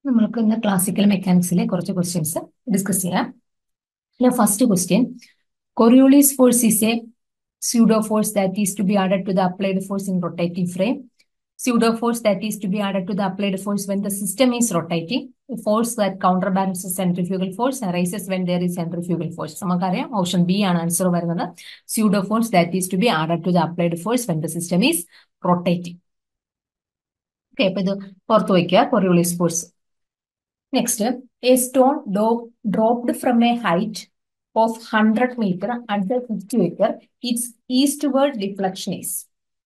നമ്മൾക്ക് ഇന്ന് ക്ലാസിക്കൽ മെക്കാനിക്സിലെ കുറച്ച് ക്വസ്റ്റ്യൻസ് ഡിസ്കസ് ചെയ്യാം first question Coriolis force is a pseudo force that is to be added to the applied force in rotating frame pseudo force that is to be added to the applied force when the system is rotating a force that counterbalances centrifugal force arises when there is centrifugal force നമുക്കറിയാം option B ആണ് answer വരുന്നത് pseudo force that is to be added to the applied force when the system is rotating okay അപ്പൊ ഇത് പുറത്തു വയ്ക്കുക Coriolis force next a stone dropped from a height of hundred metre at the fifty metre it's eastward deflection is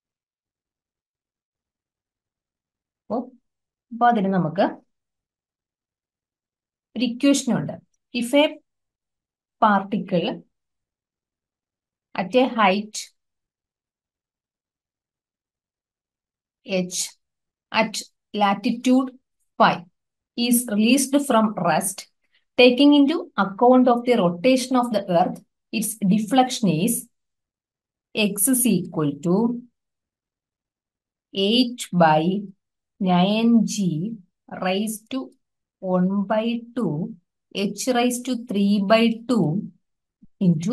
അപ്പൊ അതിന് നമുക്ക് ഒരു equation ഉണ്ട് if a particle at a height H at latitude phi is released from rest, taking into account of the rotation of the earth, its deflection is x is equal to 8 by 9g raised to 1 by 2 h raised to 3 by 2 into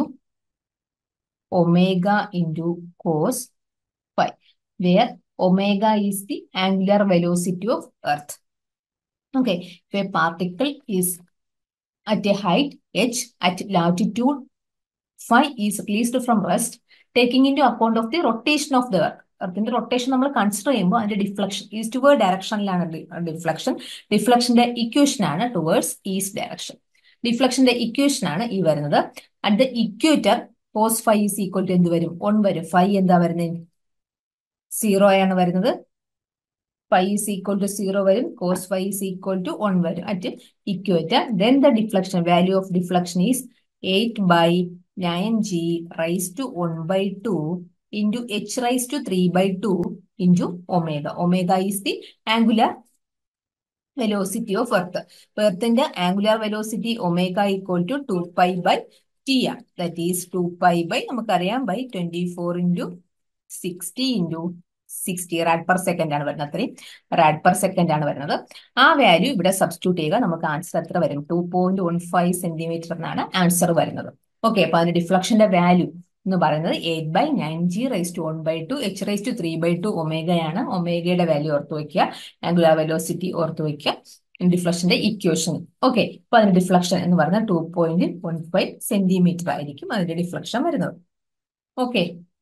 omega into cos phi, where omega is the angular velocity of earth okay if a particle is at a height h at latitude phi is released from rest taking into account of the rotation of the earth എർത്തിന്റെ rotation നമ്മൾ consider ചെയ്യുമ്പോൾ അതിന്റെ deflection eastward ഡയറക്ഷനിലാണ് deflection ഡിഫ്ലക്ഷന്റെ equation ആണ് towards east direction ഡിഫ്ലക്ഷന്റെ equation ആണ് ഈ വരുന്നത് at the equator cos five is equal to എന്ത് വരും ഒൺ വരും ഫൈവ് എന്താ വരുന്നത് സീറോ ആണ് വരുന്നത് phi is equal to zero വരും cos phi is equal to one വരും at equator then the deflection value of deflection is eight by nine G raise to one by two into H raise to three by two into omega omega is the angular velocity of earth എർത്തിന്റെ angular velocity omega equal to two pi by T ആണ് that is two pi by നമുക്കറിയാം by twenty four into sixty into sixty rad per second ആണ് വരുന്നത് അത്രയും RAD per second ആണ് വരുന്നത് ആ value ഇവിടെ സബ്സ്റ്റിറ്റ്യൂട്ട് ചെയ്യുക നമുക്ക് ആൻസർ എത്ര വരും two point one five centimetre എന്നാണ് ആൻസർ വരുന്നത് ഓക്കെ അപ്പൊ അതിന്റെ ഡിഫ്ലക്ഷന്റെ വാല്യൂ എന്ന് പറയുന്നത് eight by nine G raise to one by two H raise to three by two ഒമേഗയാണ് ഒമേഗയുടെ വാല്യൂ ഓർത്ത് വയ്ക്കുക ആംഗുലാർ വെലോസിറ്റി ഓർത്ത് വയ്ക്കുക ഡിഫ്ലക്ഷന്റെ ഇക്വേഷൻ ഓക്കെ അപ്പൊ അതിന്റെ ഡിഫ്ലക്ഷൻ എന്ന് പറയുന്നത് two point one five centimetre ആയിരിക്കും അതിന്റെ ഡിഫ്ലക്ഷൻ വരുന്നത് ഓക്കെ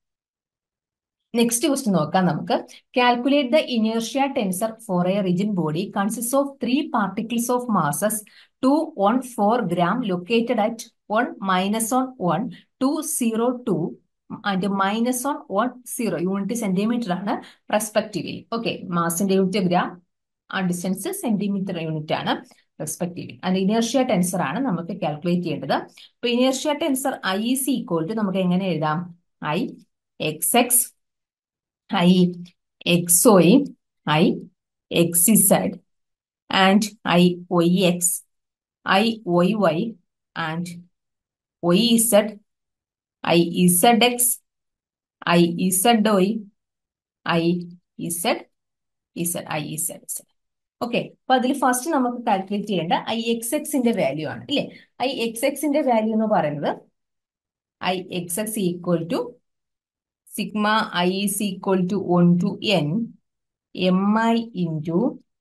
നെക്സ്റ്റ് ക്വസ്റ്റ്യൻ നോക്കാം നമുക്ക് calculate the inertia tensor for a rigid body consist of three particles of masses two one four gram located at one minus one one two zero two and minus one one zero unit centimetre ആണ് respectively okay മാസിന്റെ unit gram ആ distance centimetre unit ആണ് respectively അത് inertia tensor ആണ് നമുക്ക് calculate ചെയ്യേണ്ടത് അപ്പൊ inertia tensor I C equal to നമുക്ക് എങ്ങനെ എഴുതാം I X X I XOY, I XZ, and I YX, I YY, and YZ, I ZX, I ZY, I Z, Z, I Z. Okay അപ്പൊ അതിൽ first നമുക്ക് calculate ചെയ്യേണ്ട I X എക്സിന്റെ value ആണ് അല്ലേ ഐ എക്സ് എക്സിന്റെ value എന്ന് പറയുന്നത് I X X equal to sigma i is equal to 1 to n mi into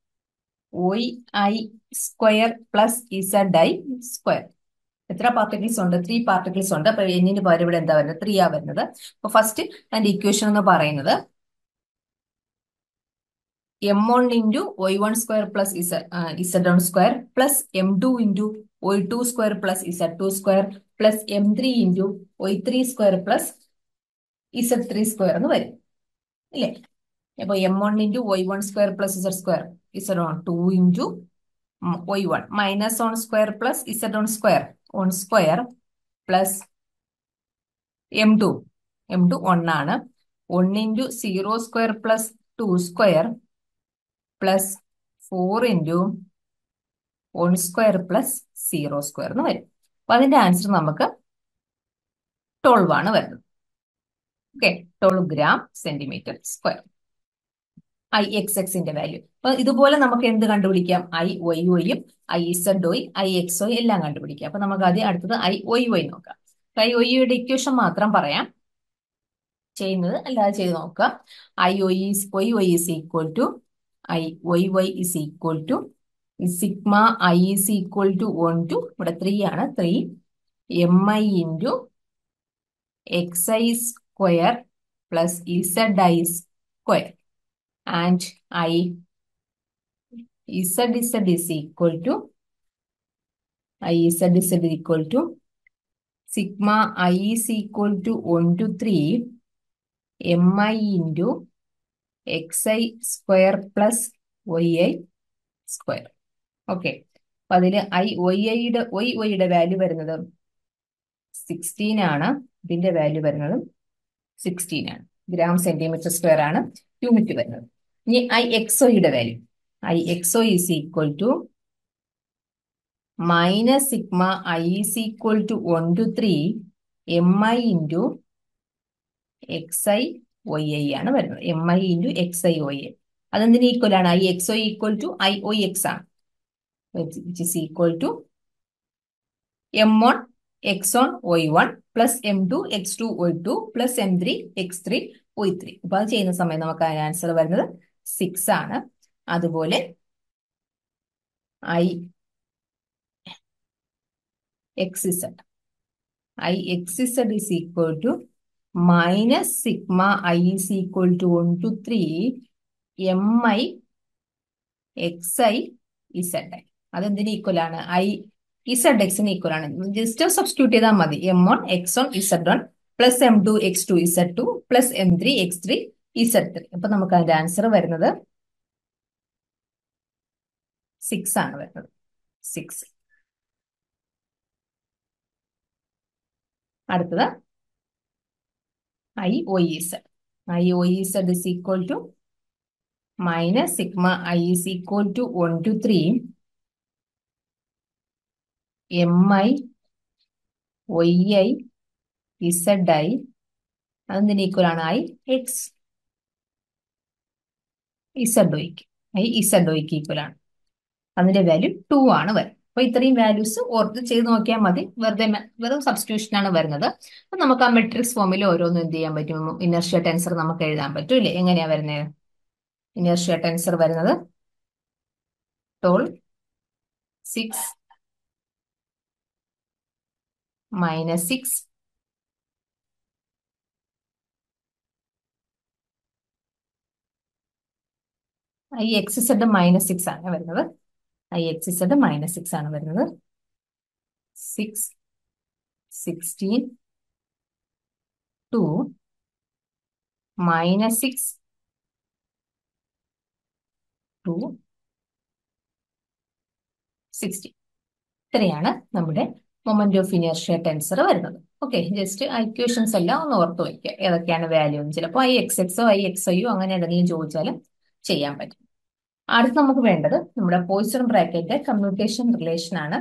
yi square plus zi square എത്ര പാർട്ടിക്കിൾസ് ഉണ്ട് ത്രീ പാർട്ടിക്കിൾസ് ഉണ്ട് അപ്പൊ എന്നിന് പകരം ഇവിടെ എന്താ വരുന്നത് ത്രീ ആ വരുന്നത് അപ്പൊ ഫസ്റ്റ് അതിന്റെ ഇക്വേഷൻ എന്ന് പറയുന്നത് M one into Y one square plus Z one square plus M two into Y two square plus Z two square plus M three into Y three square plus Z three square എന്ന് വരും ഇല്ലേ അപ്പൊ M one into Y one square plus Z square Z one two into Y one minus one square plus Z one square one square plus M two M two one ആണ് one into zero square plus two square plus four into one square plus zero square എന്ന് വരും അപ്പൊ അതിന്റെ answer നമുക്ക് twelve ആണ് വരുന്നത് okay twelve gram centimetre square I X എക്സിന്റെ value അപ്പൊ ഇതുപോലെ നമുക്ക് എന്ത് കണ്ടുപിടിക്കാം ഐ വൈ വൈയും ഐ ഇസഡ് ഒയ് ഐ എക്സ് ഒയ് എല്ലാം കണ്ടുപിടിക്കാം അപ്പൊ നമുക്ക് ആദ്യം അടുത്തത് ഐ ഒയ് വൈ നോക്കാം ഐ ഒയ്യുടെ ഇക്വേഷൻ മാത്രം പറയാം ചെയ്യുന്നത് അല്ലാതെ ചെയ്ത് നോക്കുക I Y is Y Y is equal to I Y Y is equal to sigma I is equal to one to ഇവിടെ ത്രീ ആണ് three M I into X I square plus Z I square and I Z Z is equal to I Z Z equal to sigma I is equal to one to three M I into X I square plus Y I square okay അപ്പൊ അതിൽ I Y ഐയുടെ Y വൈയുടെ value വരുന്നത് sixteen ആണ് ഇതിന്റെ value വരുന്നത് sixteen ആണ് gram centimetre square ആണ് യൂണിറ്റ് വരുന്നത് ഇനി ഐ എക്സോയുടെ value I X Y is equal to minus sigma I is equal to one to three M I into X I Y I ആണ് വരുന്നത് M I into X I Y I അതെന്തിന് equal ആണ് I X Y equal to I Y X ആണ് which is equal to M one X one Y one plus M two X two Y two plus M three X three Y three അപ്പൊ അത് ചെയ്യുന്ന സമയം നമുക്ക് അതിന് answer വരുന്നത് six ആണ് അതുപോലെ I X Z I X Z is equal to minus sigma I is equal to one to three M I X I Z I അതെന്തിന് ഈക്വൽ ആണ് ഐ ഇസഡ് എക്സിന് ഈക്വൽ ആണ് ജസ്റ്റ് സബ്സ്റ്റിറ്റ്യൂട്ട് ചെയ്താൽ മതി M one X one Z one plus M two X two Z two plus M three X three Z three അപ്പൊ നമുക്ക് അതിന്റെ answer വരുന്നത് സിക്സ് ആണ് വരുന്നത് സിക്സ് അടുത്തത് I Y Z I Y Z is equal to minus sigma I is equal to one to three M I Y I Z I അതെന്തിന് equal ആണ് I X Z ഒയ്ക്ക് I Z ഒയ്ക്ക് equal ആണ് അതിന്റെ value to ആണ് വരുന്നത് അപ്പൊ ഇത്രയും വാല്യൂസ് ഓർത്ത് ചെയ്ത് നോക്കിയാൽ മതി വെറുതെ വെറും സബ്സ്റ്റിറ്റ്യൂഷൻ ആണ് വരുന്നത് അപ്പൊ നമുക്ക് ആ മെട്രിക്സ് ഫോമിൽ ഓരോന്നും എന്ത് ചെയ്യാൻ പറ്റും ഇനർഷ്യ ടെൻസർ നമുക്ക് എഴുതാൻ പറ്റും ഇല്ലേ എങ്ങനെയാ വരുന്നത് ഇനർഷ്യ ടെൻസർ വരുന്നത് ടോൾ six minus six I X Z minus six ആണ് വരുന്നത് I X Z minus six ആണ് വരുന്നത് six sixteen two minus six two sixty ഇത്രയാണ് നമ്മുടെ മൊമെന്റ് ഓഫ് ഇനർഷ്യ ടെൻസർ വരുന്നത് ഓക്കെ ജസ്റ്റ് ഇക്വേഷൻസ് എല്ലാം ഒന്ന് ഓർത്ത് വയ്ക്കുക ഏതൊക്കെയാണ് വാല്യൂ എന്ന് ചിലപ്പോൾ I X X Y I X ഐയോ അങ്ങനെ എന്തെങ്കിലും ചോദിച്ചാലും ചെയ്യാൻ പറ്റും അടുത്ത് നമുക്ക് വേണ്ടത് നമ്മുടെ പോയിസൺ ബ്രാക്കറ്റ് കമ്മ്യൂട്ടേഷൻ റിലേഷൻ ആണ്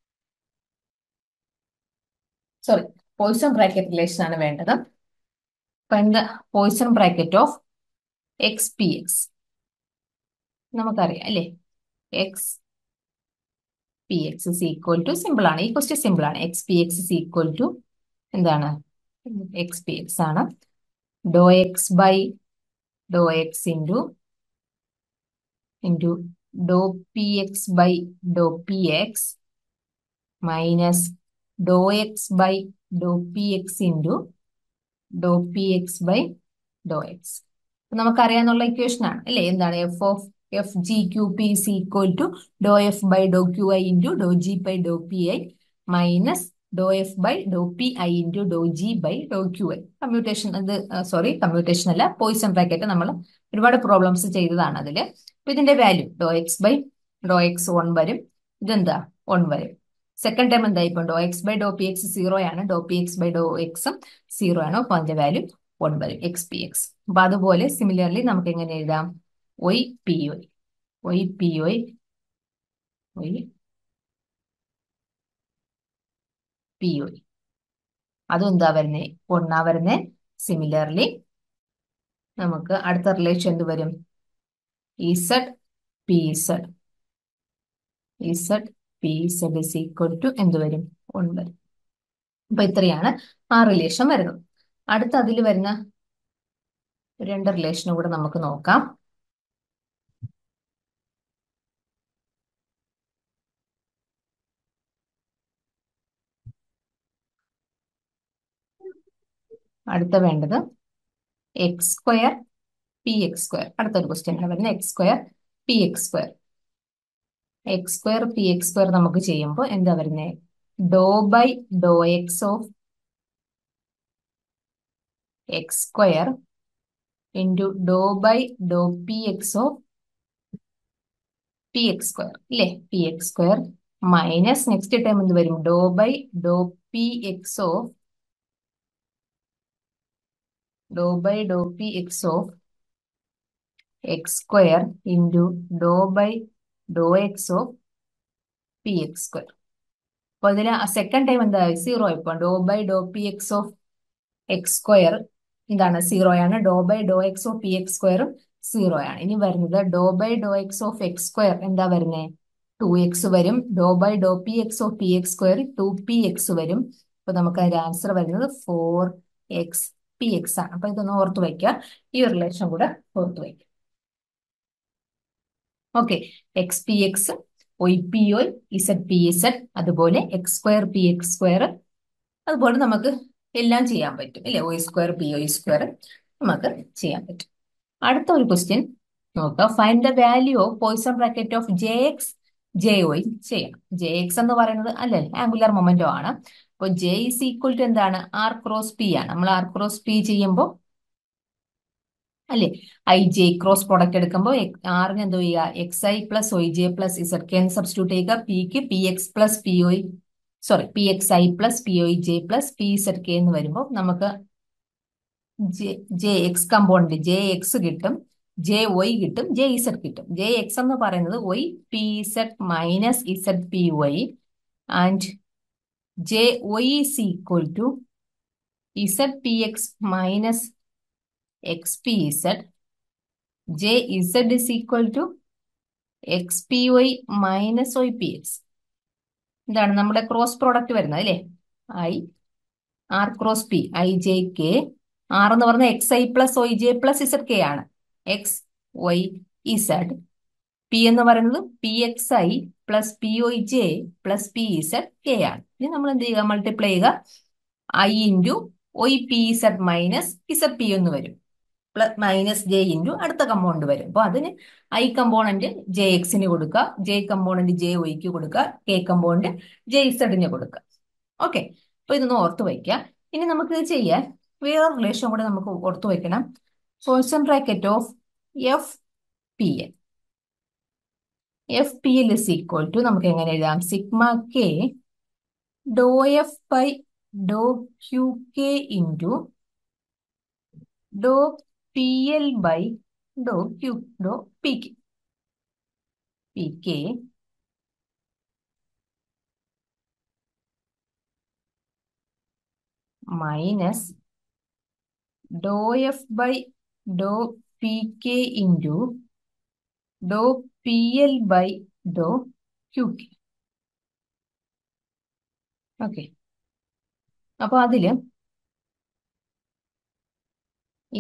സോറി പോയിസൺ ബ്രാക്കറ്റ് റിലേഷൻ ആണ് വേണ്ടത് the Poisson bracket of X P X നമുക്കറിയാം അല്ലേ X P X is equal to simple ആണ് ഈ ക്വസ്റ്റ്യൻ സിമ്പിൾ ആണ് X P X is equal to എന്താണ് എക്സ് പി എക്സ് ആണ് doe X by Dr X into into doe P X by Dr P X minus doe X by Dr P X into doe P X by Dr X നമുക്കറിയാന്നുള്ള equation ആണ് അല്ലേ എന്താണ് F of F G Q P is equal to doe F by Dr Q I into doe G by Dr P I minus doe F by Dr P I into doe G by Dr Q I computation അത് sorry computation അല്ല Poisson bracket നമ്മൾ ഒരുപാട് problems ചെയ്തതാണ് അതിൽ അപ്പൊ ഇതിന്റെ value doe X by Dr X one വരും ഇതെന്താ വൺ വരും സെക്കൻഡ് ടൈം എന്താ ഇപ്പം doe X by Dr P X zero ആണ് doe P X by doe എക്സും സീറോ ആണ് അപ്പൊ അതിന്റെ വാല്യൂ വൺ വരും എക്സ് പി എക്സ് അപ്പൊ അതുപോലെ സിമിലർലി നമുക്ക് എങ്ങനെ എഴുതാം ഒയ് പി ഒയ് ഒയ് പി ഒയ് ഒയ് പി ഒയ് അതും എന്താ വരുന്നേ ഒന്നാ വരുന്നേ സിമിലർലി നമുക്ക് അടുത്ത റിലേഷൻ എന്ത് വരും Z P Z Z P Z is equal to എന്ത് വരും വൺ വരും അപ്പൊ ഇത്രയാണ് ആ റിലേഷൻ വരുന്നത് അടുത്ത അതിൽ വരുന്ന രണ്ട് റിലേഷനും കൂടെ നമുക്ക് നോക്കാം അടുത്ത വേണ്ടത് X square P X square അടുത്തൊരു ക്വസ്റ്റ്യൻ വരുന്നത് X square P X square X square P X square നമുക്ക് ചെയ്യുമ്പോൾ എന്താ വരുന്നത് ഡോ by Dr X of X square into doe by Dr P X of P X square ഇല്ലേ P X square minus next time എന്ത് വരും doe by Dr P X of doe by Dr P X of X square into doe by Dr X of P X square അപ്പൊ ഇതിൽ second time എന്താ zero ഇപ്പൊ doe by Dr P X of X square എന്താണ് zero ആണ് doe by Dr X of P X സ്ക്വയറും zero ആണ് ഇനി വരുന്നത് ഡോ by Dr X of X square എന്താ വരുന്നത് ടു എക്സ് വരും doe by Dr P X of P X square two P X വരും അപ്പൊ നമുക്ക് അതിന്റെ ആൻസർ വരുന്നത് ഫോർ എക്സ് പി എക്സ് ആണ് അപ്പൊ ഇതൊന്ന് ഓർത്ത് വയ്ക്കുക ഈ റിലേഷൻ കൂടെ ഓർത്ത് വയ്ക്കുക okay X P X Y P Y Z P Z അതുപോലെ X square P X square അതുപോലെ നമുക്ക് എല്ലാം ചെയ്യാൻ പറ്റും ഇല്ലേ ഒയ് സ്ക്വയർ പി ഒയ് സ്ക്വയർ നമുക്ക് ചെയ്യാൻ പറ്റും അടുത്ത ഒരു ക്വസ്റ്റ്യൻ നോക്കാം find the value of Poisson bracket of J X J Y ചെയ്യണം ജെ എക്സ് എന്ന് പറയുന്നത് അല്ലേ ആംഗുലർ മൊമെന്റോ ആണ് അപ്പോൾ ജെ ഇസ് ഈക്വൽ ടു എന്താണ് ആർ ക്രോസ് പി ആണ് നമ്മൾ ആർ ക്രോസ് പി ചെയ്യുമ്പോൾ അല്ലേ ഐ ജെ ക്രോസ് പ്രോഡക്റ്റ് എടുക്കുമ്പോൾ ആറിന് എന്തോ ചെയ്യുക X I plus Y J plus Z K എന്ന് സബ്സ്റ്റിറ്റ്യൂട്ട് ചെയ്യുക പിക്ക് P X plus P Y sorry P X I plus P Y J plus P Z K എന്ന് വരുമ്പോൾ നമുക്ക് J J X component J X കിട്ടും J Y കിട്ടും J Z കിട്ടും J X എന്ന് പറയുന്നത് Y P Z minus Z P Y and J Y is equal to Z P X minus x P Z J Z is equal to X P ഒയ് minus ഒയ് P X ഇതാണ് നമ്മുടെ cross product വരുന്നത് അല്ലേ I R cross P I J K R എന്ന് പറഞ്ഞാൽ X I plus Y J plus Z K ആണ് X Y Z P എന്ന് പറയുന്നത് P X I plus P Y J plus P Z K ആണ് ഇനി നമ്മൾ എന്ത് ചെയ്യുക മൾട്ടിപ്ലൈ ചെയ്യുക I into Y P Z minus Z P എന്ന് വരും പ്ലസ് മൈനസ് ജെ ഇൻറ്റു അടുത്ത കമ്പോണന്റ് വരും അപ്പോൾ അതിന് ഐ കമ്പോണന്റ് ജെ എക്സിന് കൊടുക്കുക ജെ കമ്പോണന്റ് ജെ ഒയ്ക്ക് കൊടുക്കുക കെ കമ്പോണന്റ് ജെ ഇസഡിന് കൊടുക്കുക ഓക്കെ അപ്പൊ ഇതൊന്ന് ഓർത്ത് വയ്ക്കുക ഇനി നമുക്ക് ഇത് ചെയ്യാൻ വേറെ റിലേഷൻ കൂടെ നമുക്ക് ഓർത്ത് വയ്ക്കണം Poisson bracket of F P L F P L is equal to നമുക്ക് എങ്ങനെ എഴുതാം sigma K doe F by Dr Q K into doe P L by Dr Q doe P K P K minus doe F by Dr P K into doe P L by Dr Q K okay അപ്പൊ അതില് ഈ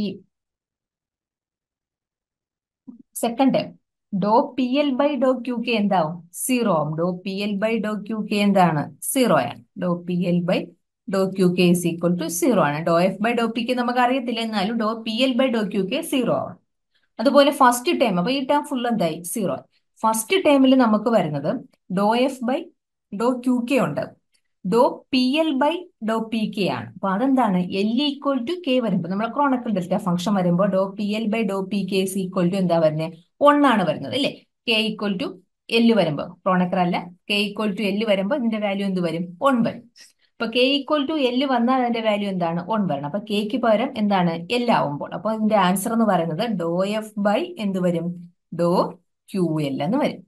second time doe P L by Dr Q K എന്താവും zero ആവും ഡോ P L by Dr Q K എന്താണ് zero ആണ് doe P L by Dr Q K is equal to zero ആണ് doe F by Dr P K നമുക്ക് അറിയത്തില്ല എന്നാലും doe P L by Dr Q K zero ആവും അതുപോലെ first time അപ്പൊ ഈ ടൈം ഫുൾ എന്തായി സീറോ ഫസ്റ്റ് ടൈമിൽ നമുക്ക് വരുന്നത് doh f by Dr Q K ഉണ്ട് doe P L by Dr P K ആണ് അപ്പൊ അതെന്താണ് എൽ ഈക്വൽ ടു കെ വരുമ്പോൾ നമ്മുടെ ക്രോണക്കൽ ഡെൽറ്റ ഫംഗ്ഷൻ വരുമ്പോൾ doe P L by Dr P K is equal to എന്താ വരുന്നത് വൺ ആണ് വരുന്നത് അല്ലേ കെ ഈക്വൽ ടു എല് വരുമ്പോൾ ക്രോണക്കർ അല്ല കെ ഈക്വൽ ടു എല് വരുമ്പോൾ ഇതിന്റെ വാല്യൂ എന്ത് വരും വൺ വരും അപ്പൊ കെ ഈക്വൽ ടു എല് വന്നാൽ അതിന്റെ വാല്യൂ എന്താണ് വൺ വരണം അപ്പൊ കെക്ക് പകരം എന്താണ് എൽ ആവുമ്പോൾ അപ്പൊ ഇതിന്റെ ആൻസർ എന്ന് പറയുന്നത് ഡോ എഫ് ബൈ എന്ത് വരും ഡോ ക്യു എൽ എന്ന് വരും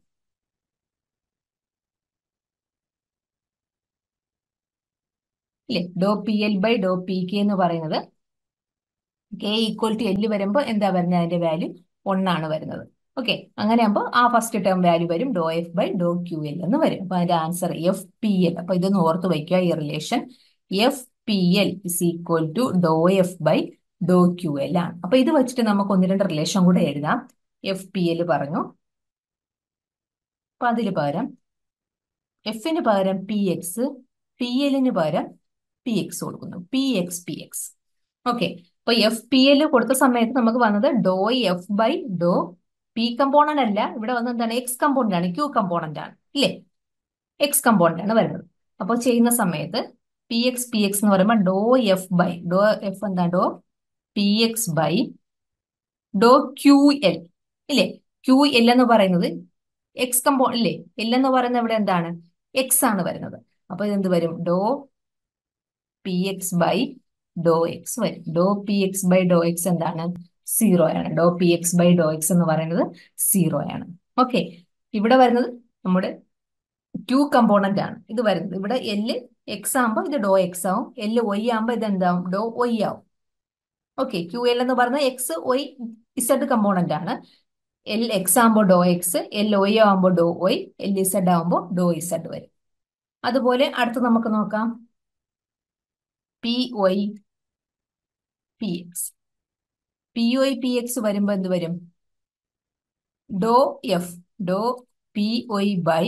ഇല്ലേ doe P L by Dr P K എന്ന് പറയുന്നത് കെ ഈക്വൽ ടു എല് വരുമ്പോൾ എന്താ വരുന്നത് അതിന്റെ വാല്യൂ ആണ് വരുന്നത് ഓക്കെ അങ്ങനെ ആകുമ്പോൾ ആ ഫസ്റ്റ് ടേം വാല്യൂ വരും doe F by Dr Q L എന്ന് വരും അപ്പൊ അതിന്റെ ആൻസർ എഫ് പി എൽ അപ്പൊ ഇതൊന്ന് ഓർത്ത് വയ്ക്കുക ഈ relation F P L is equal to doe F by Dr Q L ആണ് അപ്പൊ ഇത് വെച്ചിട്ട് നമുക്ക് ഒന്ന് രണ്ട് റിലേഷൻ കൂടെ എഴുതാം എഫ് പി എൽ പറഞ്ഞു അപ്പൊ അതിന് പകരം എഫിന് പകരം പി എക്സ് പി എല്ലിന് പകരം പി എക്സ് കൊടുക്കുന്നു P X P X okay അപ്പൊ എഫ് പി എൽ കൊടുത്ത സമയത്ത് നമുക്ക് വന്നത് doe F by Dr P component അല്ല ഇവിടെ വന്നത് എന്താണ് എക്സ് കമ്പോണന്റ് ആണ് ക്യൂ കമ്പോണന്റ് ആണ് ഇല്ലേ എക്സ് കമ്പോണന്റ് ആണ് വരുന്നത് അപ്പോൾ ചെയ്യുന്ന സമയത്ത് പി എക്സ് പി എക്സ് എന്ന് പറയുമ്പോൾ doe F by doe F എന്താ doe P X by doe Q L ഇല്ലേ ക്യൂ എൽ എന്ന് പറയുന്നത് എക്സ് കമ്പോ ഇല്ലേ എൽ എന്ന് പറയുന്നത് ഇവിടെ എന്താണ് എക്സ് ആണ് വരുന്നത് അപ്പൊ ഇതെന്ത് വരും doe P X by Dr X വരും doe P X by Dr X എന്താണ് സീറോ ആണ് doe P X by Dr X എന്ന് പറയുന്നത് സീറോ ആണ് ഓക്കെ ഇവിടെ വരുന്നത് നമ്മുടെ ക്യൂ കമ്പോണന്റ് ആണ് ഇത് വരുന്നത് ഇവിടെ എല് എക്സ് ആകുമ്പോൾ ഇത് ഡോ എക്സ് ആവും എല് ഒയ് ആകുമ്പോൾ ഇത് എന്താവും ഡോ ഒയ് ആവും ഓക്കെ ക്യൂ എൽ എന്ന് പറയുന്നത് എക്സ് ഒയ് ഇസഡ് കമ്പോണന്റ് ആണ് എൽ എക്സ് ആകുമ്പോൾ ഡോ എക്സ് എൽ ഒയ് ആകുമ്പോൾ ഡോ ഒയ് എൽ ഇസഡ് ആകുമ്പോൾ ഡോ ഇസഡ് വരും അതുപോലെ അടുത്ത് നമുക്ക് നോക്കാം പി ഒയ് പി എക്സ് പി ഒയ് പി എക്സ് വരുമ്പോൾ എന്ത് വരും doe F doe P Y by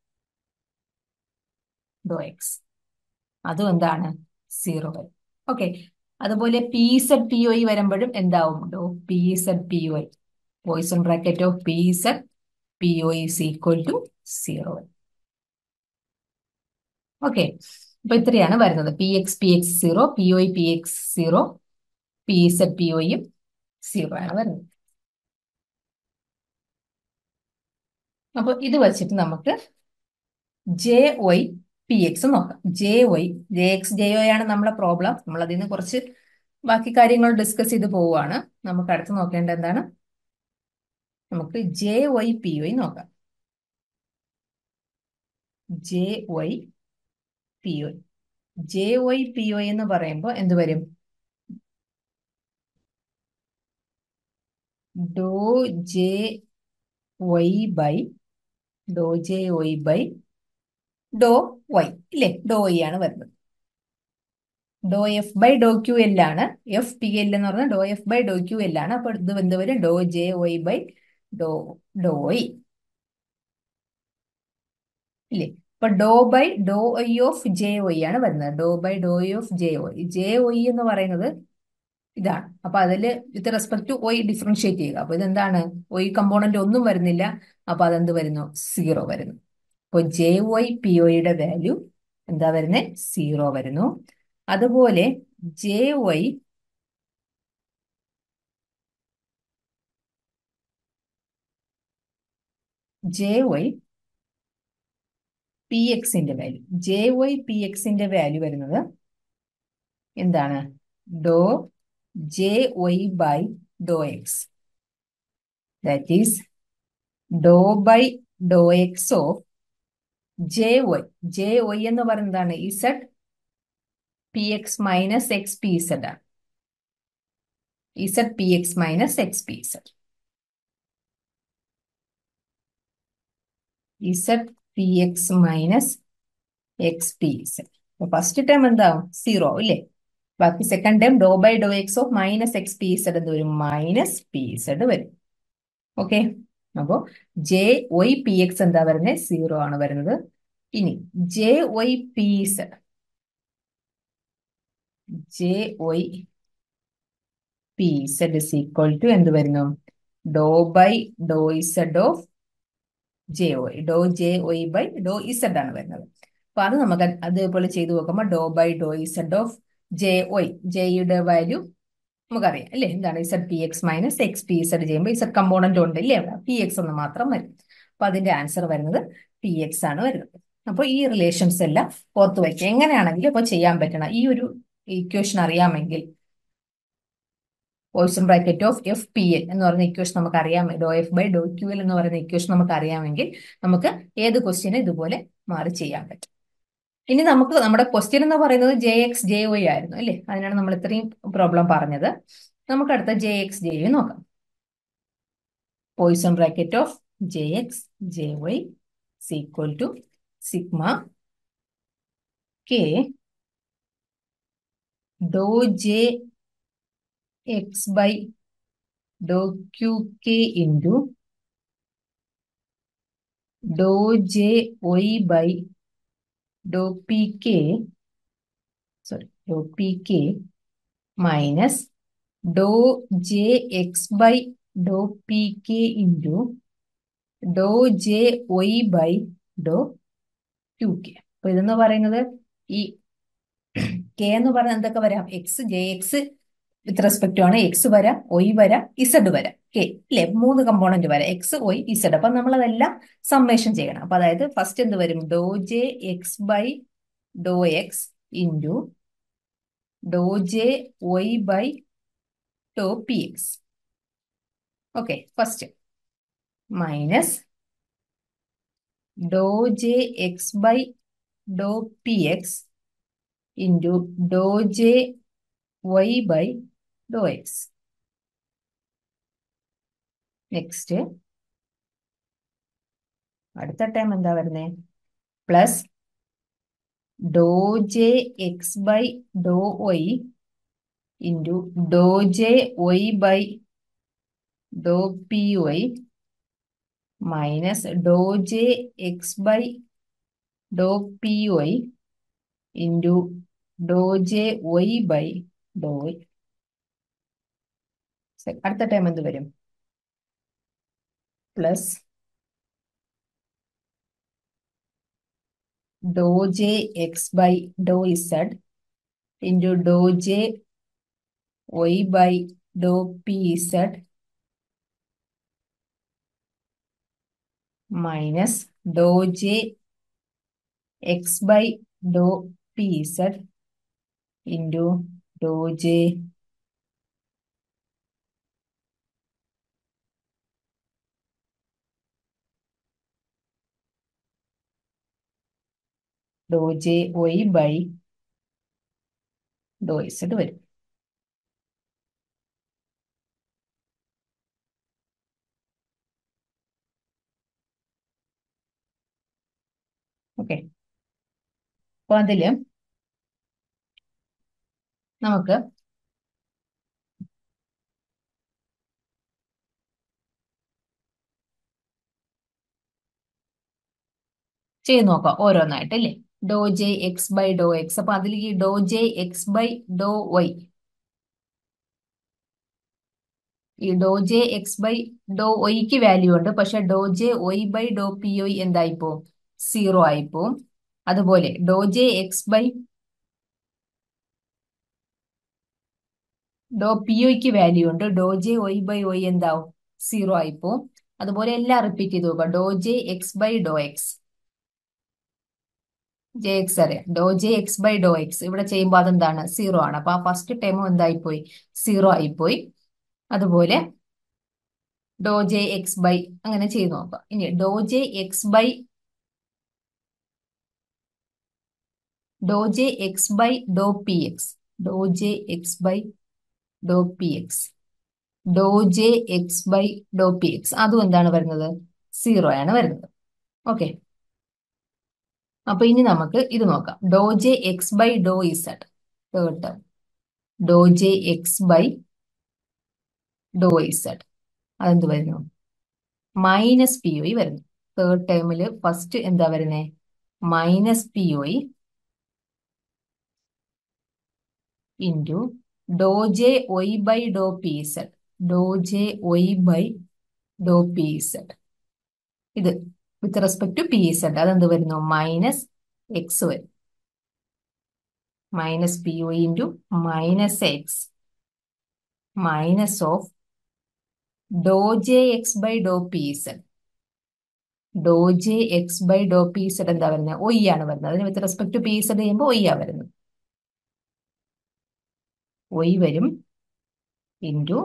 Dr X അതും എന്താണ് സീറോ വരും ഓക്കെ അതുപോലെ പി സെഡ് പി ഒയ് വരുമ്പോഴും എന്താവും dou p z p y Poisson bracket of p z p y is equal to zero okay അപ്പൊ ഇത്രയാണ് വരുന്നത് p X P X zero p ഒയ് P X zero p z p ഒയും zero ആണ് വരുന്നത് അപ്പൊ ഇത് വെച്ചിട്ട് നമുക്ക് ജെ ഒയ് പി എക്സ് നോക്കാം j y j X J y ആണ് നമ്മളെ പ്രോബ്ലം നമ്മൾ അതിൽ നിന്ന് കുറച്ച് ബാക്കി കാര്യങ്ങൾ ഡിസ്കസ് ചെയ്ത് പോവുകയാണ് നമുക്ക് അടുത്ത് നോക്കേണ്ട എന്താണ് നമുക്ക് ജെ ഒയ് പി ഒയ് നോക്കാം j y P Y j y P ഒയ് എന്ന് പറയുമ്പോൾ എന്ത് വരും dou j y by dou j y by dou y ഇല്ലേ ഡോ വൈ ആണ് വരുന്നത് doh f by Dr Q L ആണ് എഫ് പി എൽ എന്ന് പറഞ്ഞാൽ dou F by Dr Q L ആണ് അപ്പൊ ഇത് എന്ത് വരും dou j y by dou dou i ഇല്ലേ അപ്പൊ dou by dou i of j y ആണ് വരുന്നത് ഡോ by dou i of j y j y എന്ന് പറയുന്നത് ഇതാണ് അപ്പൊ അതിൽ with respect to y differentiate ചെയ്യുക അപ്പൊ ഇതെന്താണ് ഒയ് കമ്പോണന്റ് ഒന്നും വരുന്നില്ല അപ്പൊ അതെന്ത് വരുന്നു സീറോ വരുന്നു അപ്പൊ ജെ ഒയ് പി ഒയുടെ വാല്യൂ എന്താ വരുന്നത് സീറോ വരുന്നു അതുപോലെ J y j y p എക്സിന്റെ വാല്യൂ ജെ ഒയ് പി എക്സിന്റെ വാല്യൂ വരുന്നത് എന്താണ് dou j y by Dr x that is dou by Dr X of j y j y എന്ന് പറയുന്നതാണ് z P X minus x P z ആണ് z P X minus x P Z Z P X minus x P z first term എന്താവും zero ഇല്ലേ ബാക്കി second term dou by Dr X of minus x P Z എന്ത് വരും minus p z വരും okay അപ്പോ j y P x എന്താ വരുന്നത് zero ആണ് വരുന്നത് ഇനി j y P Z j y P Z is equal to എന്ത് വരുന്നു dou by dou z of j y dou j y by dou z ആണ് വരുന്നത് അപ്പൊ അത് നമുക്ക് അതേപോലെ ചെയ്തു നോക്കുമ്പോൾ dou by dou z of j y ജെയുടെ വാല്യൂ നമുക്കറിയാം അല്ലേ എന്താണ് z P X minus x P Z ചെയ്യുമ്പോൾ ഇസഡ് കമ്പോണന്റ് ഉണ്ട് ഇല്ലേ അവിടെ പി എക്സ് എന്ന് മാത്രം വരും അപ്പൊ അതിന്റെ ആൻസർ വരുന്നത് പി എക്സ് ആണ് വരുന്നത് അപ്പോൾ ഈ റിലേഷൻസ് എല്ലാം ഓർത്ത് വയ്ക്കുക എങ്ങനെയാണെങ്കിലും ഇപ്പോൾ ചെയ്യാൻ പറ്റണം ഈ ഒരു ഇക്വേഷൻ അറിയാമെങ്കിൽ Poisson bracket of F P l എന്ന് പറയുന്ന ഇക്വേഷൻ നമുക്ക് അറിയാം dou F by Dr Q L എന്ന് പറയുന്ന ഇക്വേഷൻ നമുക്ക് അറിയാമെങ്കിൽ നമുക്ക് ഏത് ക്വസ്റ്റ്യനും ഇതുപോലെ മാറി ചെയ്യാൻ പറ്റും ഇനി നമുക്ക് നമ്മുടെ ക്വസ്റ്റ്യൻ എന്ന് പറയുന്നത് ജെ എക്സ് ജെ ഒ ആയിരുന്നു അല്ലേ അതിനാണ് നമ്മൾ ഇത്രയും പ്രോബ്ലം പറഞ്ഞത് നമുക്ക് അടുത്ത ജെ എക്സ് ജെ ഒ നോക്കാം Poisson bracket of J X j y is equal to sigma k dou j x by dou q k into dou j y by dou p k sorry dou p k minus dou j x by dou p k into dou j y by Dr Q k അപ്പൊ ഇതെന്ന് പറയുന്നത് ഈ k എന്ന് പറഞ്ഞാൽ എന്തൊക്കെ വരാം x j x with respect ആണ് x വരാം ഒയ് വരാം ഇസഡ് വരാം കെ അല്ലെ മൂന്ന് കമ്പോണന്റ് വരാം എക്സ് ഒയ് ഇസഡ് അപ്പൊ നമ്മൾ അതെല്ലാം സമ്മേഷൻ ചെയ്യണം അപ്പൊ അതായത് ഫസ്റ്റ് എന്ത് വരും dou j x by Dr X into dou j y by Dr P X okay first minus dou j x by dou px into dou j y by dou x. Next അടുത്ത time എന്താ വരുന്നേ plus dou j x by dou y into dou j y by Dr p y minus dou j x by Dr p y into dou j y by dou y അടുത്ത time എന്ത് വരും plus dou j x by dou z into dou j y by Dr p z minus dou j x by dou pz into dou j dou j y by dou z വരും okay അപ്പൊ അതില് നമുക്ക് ചെയ്ത് നോക്കാം ഓരോന്നായിട്ട് അല്ലേ dou j x by Dr x അപ്പൊ അതിൽ ഈ dou j x by dou y ഈ dou j x by dou ഒയ്ക്ക് വാല്യൂ ഉണ്ട് പക്ഷെ dou j y by Dr P y എന്തായിപ്പോ സീറോ ആയിപ്പോവും അതുപോലെ dou j x by Dr p ഒയ്ക്ക് വാല്യൂ ഉണ്ട് ഡോ ജെ ഒയ് ബൈ ഒയ് എന്താവും സീറോ ആയിപ്പോവും അതുപോലെ എല്ലാം റിപ്പീറ്റ് ചെയ്ത് നോക്കുക dou j x by Dr x j x അറിയാം dou j x by Dr x ഇവിടെ ചെയ്യുമ്പോൾ അതെന്താണ് സീറോ ആണ് അപ്പൊ ആ ഫസ്റ്റ് ടൈമും എന്തായിപ്പോയി സീറോ ആയിപ്പോയി അതുപോലെ ഡോ ജെ എക്സ് ബൈ അങ്ങനെ ചെയ്ത് നോക്കാം ഇനി dou j x by dou j x by Dr P x dou j x by Dr P x dou j x by Dr P x അതും എന്താണ് വരുന്നത് സീറോ ആണ് വരുന്നത് ഓക്കെ അപ്പൊ ഇനി നമുക്ക് ഇത് നോക്കാം dou j x by dou z third term dou j x by dou z അതെന്ത് വരുന്നു മൈനസ് പി ഒ വരുന്നു തേർഡ് ടേമിൽ ഫസ്റ്റ് എന്താ വരുന്നേ minus p o into dou j y by Dr p z dou j y by Dr p z ഇത് with respect to p z അതെന്ത് വരുന്നു minus x വരും minus p o into minus x minus of dou j x by Dr p z dou j x by Dr p z എന്താ വരുന്നത് y ആണ് വരുന്നത് അതിന് with respect to p z ചെയ്യുമ്പോൾ y ആ വരുന്നത് y വരും into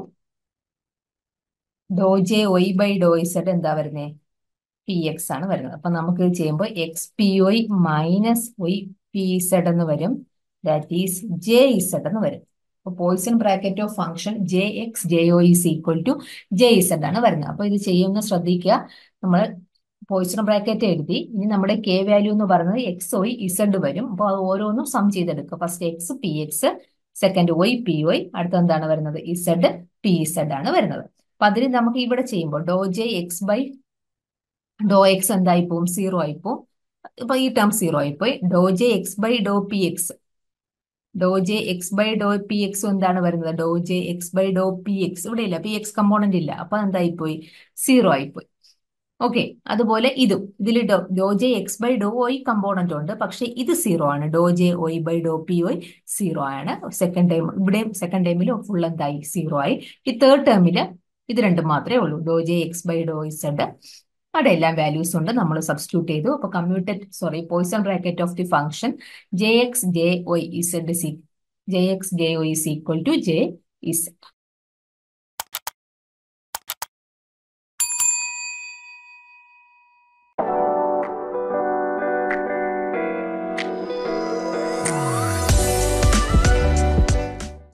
dou j y by dou z എന്താ വരുന്നത് പി എക്സ് ആണ് വരുന്നത് അപ്പൊ നമുക്ക് ഇത് ചെയ്യുമ്പോൾ എക്സ് പി ഒയ് മൈനസ് ഒയ് പി ഇസഡ് എന്ന് വരും ദാറ്റ് ഈസ് ജെ ഇസഡ് എന്ന് വരും അപ്പൊ Poisson bracket of function j X j o is equal to j z ആണ് വരുന്നത് അപ്പൊ ഇത് ചെയ്യുന്ന ശ്രദ്ധിക്കുക നമ്മൾ പോയിസൺ ബ്രാക്കറ്റ് എഴുതി ഇനി നമ്മുടെ കെ വാല്യൂ എന്ന് പറയുന്നത് എക്സ് ഒയ് ഇസഡ് വരും അപ്പോൾ അത് ഓരോന്നും സം ചെയ്തെടുക്കുക first x P x second y P y അടുത്ത എന്താണ് വരുന്നത് ഇസഡ് പി ഇസഡ് ആണ് വരുന്നത് അപ്പൊ അതിന് നമുക്ക് ഇവിടെ ചെയ്യുമ്പോൾ dou j x by Dr x എന്തായി പോവും സീറോ ആയി പോവും ഇപ്പൊ ഈ ടേം സീറോ ആയി പോയി dou j x by Dr P x dou j x by Dr P x എന്താണ് വരുന്നത് dou j x by Dr P x ഇവിടെ ഇല്ല പി എക്സ് കമ്പോണന്റ് ഇല്ല അപ്പൊ എന്തായി പോയി സീറോ ആയി പോയി ഓക്കെ അതുപോലെ ഇതും ഇതിൽ dou dou j x by dou y component ഉണ്ട് പക്ഷെ ഇത് സീറോ ആണ് dou j y by Dr P y zero ആണ് സെക്കൻഡ് ടൈം ഇവിടെയും സെക്കൻഡ് ടൈമിലും ഫുൾ എന്തായി സീറോ ആയി ഈ തേർഡ് ടേമിൽ ഇത് രണ്ടും മാത്രമേ ഉള്ളൂ dou j x by dou z അവിടെ എല്ലാം വാല്യൂസ് ഉണ്ട് നമ്മൾ സബ്സ്റ്റിറ്റ്യൂട്ട് ചെയ്തു അപ്പൊ commuted sorry Poisson bracket of the function j X J y z c J X J y is equal to j Z